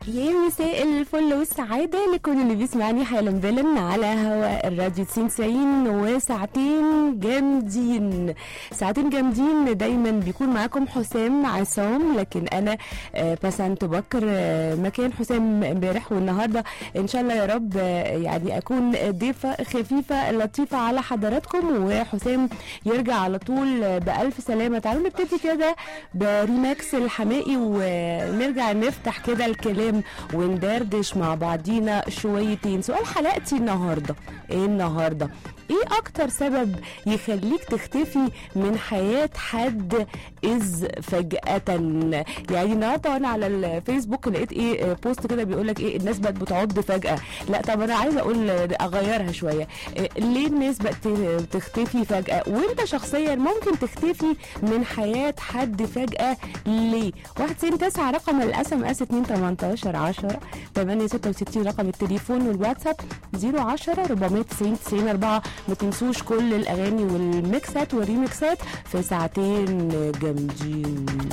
يا مساء الفل والسعادة لكل اللي بيسمعني حالا بالا على هواء الراديو 90 وساعتين جامدين ساعتين جامدين دايما بيكون معاكم حسام عصام لكن انا آه، بسنت بكر آه، مكان حسام امبارح والنهارده ان شاء الله يا رب آه، يعني اكون ضيفه خفيفه لطيفه على حضراتكم وحسام يرجع على طول آه، بالف سلامه تعالوا نبتدي كده بريماكس الحمائي ونرجع نفتح كده الكلام وندردش مع بعضينا شويتين سؤال حلقتي النهارده ايه النهارده ايه اكتر سبب يخليك تختفي من حياة حد اذ فجأة يعني النهارده وانا على الفيسبوك لقيت ايه بوست كده بيقول لك ايه الناس بقت بتعض فجأة لا طب انا عايزه اقول اغيرها شوية إيه ليه الناس بقت تختفي فجأة وانت شخصيا ممكن تختفي من حياة حد فجأة ليه 199 رقم الاس ام اس 2 18 10 866 رقم التليفون والواتساب 010 490 90 4 ما تنسوش كل الاغاني والميكسات والريميكسات في ساعتين جامدين